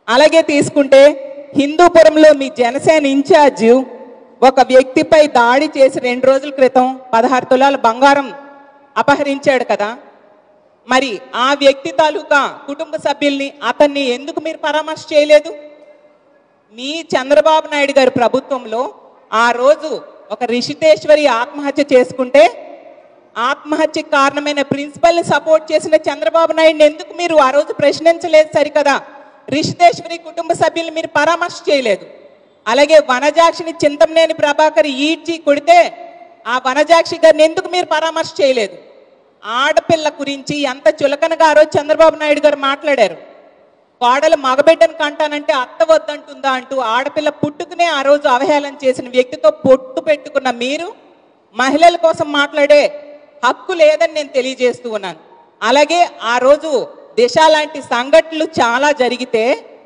అలాగే తీసుకుంటే హిందూపురంలో మీ జనసేన ఇన్ఛార్జ్ ఒక వ్యక్తిపై దాడి చేసి రెండు రోజుల క్రితం పదహారు తులాల బంగారం అపహరించాడు కదా మరి ఆ వ్యక్తి తాలూకా కుటుంబ సభ్యుల్ని అతన్ని ఎందుకు మీరు పరామర్శ చేయలేదు మీ చంద్రబాబు నాయుడు గారి ప్రభుత్వంలో ఆ రోజు ఒక రిషితేశ్వరి ఆత్మహత్య చేసుకుంటే ఆత్మహత్యకు కారణమైన ప్రిన్సిపల్ని సపోర్ట్ చేసిన చంద్రబాబు నాయుడిని ఎందుకు మీరు ఆ రోజు ప్రశ్నించలేదు సరికదా రిషితేశ్వరి కుటుంబ సభ్యుల్ని మీరు పరామర్శ చేయలేదు అలాగే వనజాక్షిని చింతమనేని ప్రభాకర్ ఈడ్చి కొడితే ఆ వనజాక్షి గారిని ఎందుకు మీరు పరామర్శ చేయలేదు ఆడపిల్ల గురించి ఎంత చులకనగా ఆ రోజు చంద్రబాబు నాయుడు గారు మాట్లాడారు కోడలు మగబిడ్డను కంటానంటే అత్త వద్దంటుందా అంటూ ఆడపిల్ల పుట్టుకునే ఆ రోజు అవహేళన చేసిన వ్యక్తితో పొట్టు పెట్టుకున్న మీరు మహిళల కోసం మాట్లాడే హక్కు లేదని నేను తెలియజేస్తూ ఉన్నాను అలాగే ఆ రోజు దిశ లాంటి సంఘటనలు చాలా జరిగితే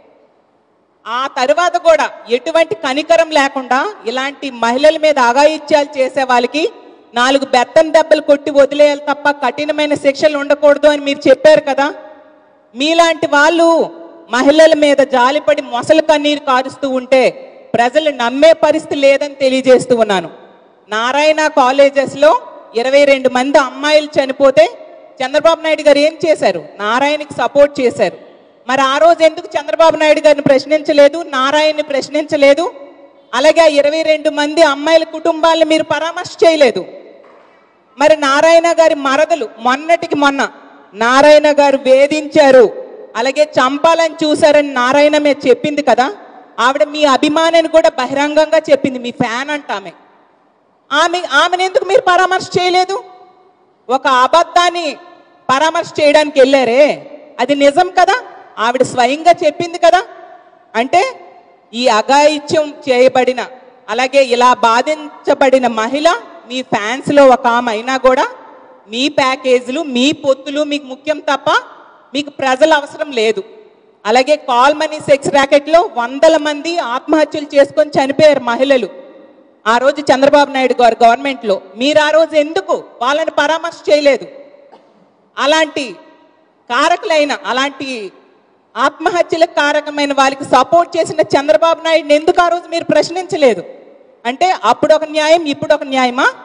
ఆ తరువాత కూడా ఎటువంటి కనికరం లేకుండా ఇలాంటి మహిళల మీద అఘాయిత్యాలు చేసే వాళ్ళకి నాలుగు బెత్తం దెబ్బలు కొట్టి వదిలేయాలి తప్ప కఠినమైన శిక్షలు ఉండకూడదు అని మీరు చెప్పారు కదా మీలాంటి వాళ్ళు మహిళల మీద జాలిపడి మొసలు కన్నీరు కారుస్తూ ఉంటే ప్రజలు నమ్మే పరిస్థితి లేదని తెలియజేస్తూ ఉన్నాను నారాయణ కాలేజెస్లో ఇరవై రెండు మంది అమ్మాయిలు చనిపోతే చంద్రబాబు నాయుడు గారు ఏం చేశారు నారాయణకి సపోర్ట్ చేశారు మరి ఆ రోజు ఎందుకు చంద్రబాబు నాయుడు గారిని ప్రశ్నించలేదు నారాయణని ప్రశ్నించలేదు అలాగే ఆ ఇరవై రెండు మంది అమ్మాయిల కుటుంబాలను మీరు పరామర్శ చేయలేదు మరి నారాయణ గారి మరదలు మొన్నటికి మొన్న నారాయణ గారు వేధించారు అలాగే చంపాలని చూశారని నారాయణ మీద చెప్పింది కదా ఆవిడ మీ అభిమానాన్ని కూడా బహిరంగంగా చెప్పింది మీ ఫ్యాన్ అంట ఆమె ఆమె ఆమెను ఎందుకు మీరు పరామర్శ చేయలేదు ఒక అబద్ధాన్ని పరామర్శ చేయడానికి వెళ్ళారే అది నిజం కదా ఆవిడ స్వయంగా చెప్పింది కదా అంటే ఈ అఘాయిత్యం చేయబడిన అలాగే ఇలా బాధించబడిన మహిళ మీ ఫ్యాన్స్లో ఒక ఆమె అయినా కూడా మీ ప్యాకేజీలు మీ పొత్తులు మీకు ముఖ్యం తప్ప మీకు ప్రజల అవసరం లేదు అలాగే కాల్ మనీ సెక్స్ ర్యాకెట్లో వందల మంది ఆత్మహత్యలు చేసుకొని చనిపోయారు మహిళలు ఆ రోజు చంద్రబాబు నాయుడు గారు గవర్నమెంట్లో మీరు ఆ రోజు ఎందుకు వాళ్ళని పరామర్శ చేయలేదు అలాంటి కారకులైన అలాంటి ఆత్మహత్యలకు కారకమైన వాళ్ళకి సపోర్ట్ చేసిన చంద్రబాబు నాయుడిని ఎందుకు ఆ రోజు మీరు ప్రశ్నించలేదు అంటే అప్పుడు ఒక న్యాయం ఇప్పుడు ఒక న్యాయమా